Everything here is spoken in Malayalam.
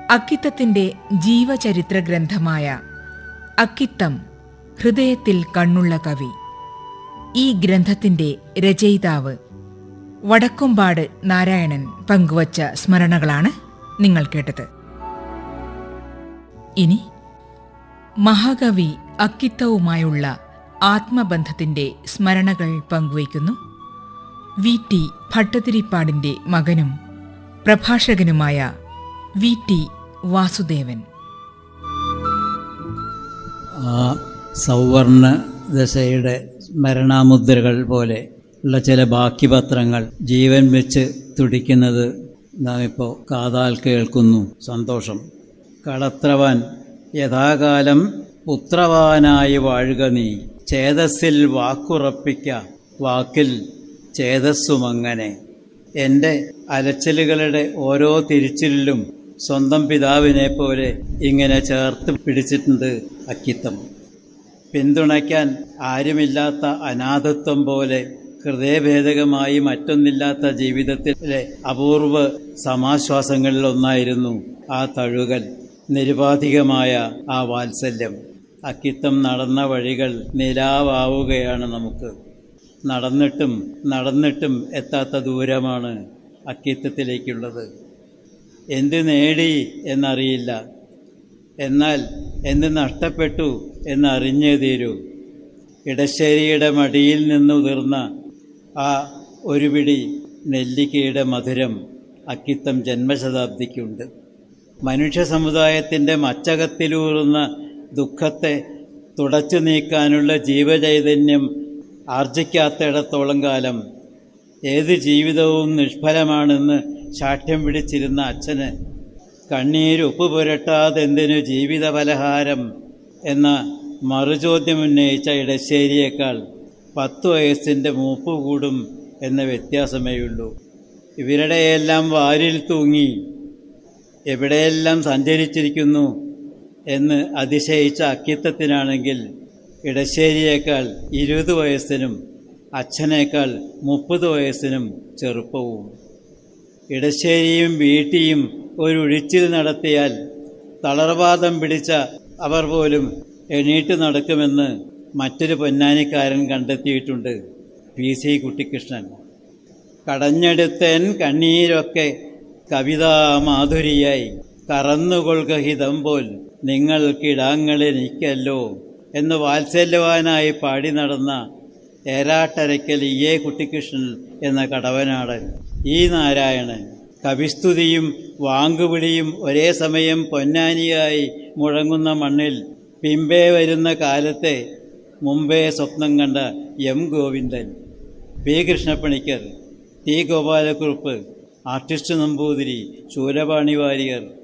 അക്കിത്തത്തിന്റെ ജീവചരിത്ര ഗ്രന്ഥമായ അക്കിത്തം ഹൃദയത്തിൽ കണ്ണുള്ള കവി ഈ ഗ്രന്ഥത്തിന്റെ രചയിതാവ് വടക്കുംപാട് നാരായണൻ പങ്കുവച്ച സ്മരണകളാണ് നിങ്ങൾ കേട്ടത് ഇനി മഹാകവി അക്കിത്തവുമായുള്ള ആത്മബന്ധത്തിന്റെ സ്മരണകൾ പങ്കുവയ്ക്കുന്നു വി ടി ഭട്ടതിരിപ്പാടിന്റെ മകനും പ്രഭാഷകനുമായ വി ടി വാസുദേവൻ ആ സൗവർണ ദശയുടെ സ്മരണാമുദ്രകൾ പോലെ ഉള്ള ചില ബാക്കി പത്രങ്ങൾ ജീവൻ വെച്ച് തുടിക്കുന്നത് നാം ഇപ്പോൾ കാതാൽ കേൾക്കുന്നു സന്തോഷം കളത്രവാൻ യഥാകാലം പുത്രവാനായി വാഴുക നീ ചേതസ്സിൽ വാക്കുറപ്പിക്ക വാക്കിൽ ചേതസ്സുമങ്ങനെ എൻ്റെ അലച്ചിലുകളുടെ ഓരോ തിരിച്ചിലും സ്വന്തം പിതാവിനെ പോലെ ഇങ്ങനെ ചേർത്ത് പിടിച്ചിട്ടുണ്ട് അക്കിത്തം പിന്തുണയ്ക്കാൻ ആരുമില്ലാത്ത അനാഥത്വം പോലെ ഹൃദയഭേദകമായി മറ്റൊന്നില്ലാത്ത ജീവിതത്തിലെ അപൂർവ സമാശ്വാസങ്ങളിൽ ഒന്നായിരുന്നു ആ തഴുകൽ നിരുപാധികമായ ആ വാത്സല്യം അക്കിത്തം നടന്ന വഴികൾ നിലാവാവുകയാണ് നമുക്ക് നടന്നിട്ടും നടന്നിട്ടും എത്താത്ത ദൂരമാണ് അക്കിത്തത്തിലേക്കുള്ളത് എന്ത് നേടി എന്നറിയില്ല എന്നാൽ എന്ത് നഷ്ടപ്പെട്ടു എന്നറിഞ്ഞേ തീരൂ ഇടശ്ശേരിയുടെ മടിയിൽ നിന്നുതിർന്ന ആ ഒരു പിടി നെല്ലിക്കയുടെ മധുരം അക്കിത്തം ജന്മശതാബ്ദിക്കുണ്ട് മനുഷ്യ സമുദായത്തിൻ്റെ മച്ചകത്തിലൂറുന്ന ദുഃഖത്തെ തുടച്ചു നീക്കാനുള്ള ജീവചൈതന്യം ആർജിക്കാത്തിടത്തോളം കാലം ഏത് ജീവിതവും നിഷ്ഫലമാണെന്ന് ശാഠ്യം പിടിച്ചിരുന്ന അച്ഛന് കണ്ണീരുപ്പ് പുരട്ടാതെന്തിനു ജീവിത പലഹാരം എന്ന മറുചോദ്യമുന്നയിച്ച ഇടശ്ശേരിയേക്കാൾ പത്ത് വയസ്സിൻ്റെ മൂപ്പ് കൂടും എന്ന വ്യത്യാസമേയുള്ളൂ ഇവരുടെയെല്ലാം വാരിൽ തൂങ്ങി എവിടെയെല്ലാം സഞ്ചരിച്ചിരിക്കുന്നു എന്ന് അതിശയിച്ച അക്കിത്തത്തിനാണെങ്കിൽ ഇടശ്ശേരിയേക്കാൾ ഇരുപത് വയസ്സിനും അച്ഛനേക്കാൾ മുപ്പത് വയസ്സിനും ചെറുപ്പവും ഇടശ്ശേരിയും വീട്ടിയും ഒരു ഒഴിച്ചിൽ നടത്തിയാൽ തളർവാദം പിടിച്ച അവർ പോലും എണീറ്റ് നടക്കുമെന്ന് മറ്റൊരു പൊന്നാനിക്കാരൻ കണ്ടെത്തിയിട്ടുണ്ട് പി സി കുട്ടിക്കൃഷ്ണൻ കടഞ്ഞെടുത്തേൻ കണ്ണീരൊക്കെ കവിതാ മാധുരിയായി കറന്നുകൊള്ളുക ഹിതം പോൽ നിങ്ങൾക്കിടാങ്ങളെനിക്കല്ലോ എന്ന് വാത്സല്യവാനായി പാടി നടന്ന ഏരാട്ടരയ്ക്കൽ ഇ എ കുട്ടിക്കൃഷ്ണൻ എന്ന കടവനാടൻ ഈ നാരായണൻ കവിസ്തുതിയും വാങ്കുവിളിയും ഒരേ സമയം പൊന്നാനിയായി മുഴങ്ങുന്ന മണ്ണിൽ പിമ്പേ വരുന്ന കാലത്തെ മുമ്പേ സ്വപ്നം കണ്ട M Govindan P Krishnapanicker T Gopalakurup artist Namboothiri Shoolapani Warrier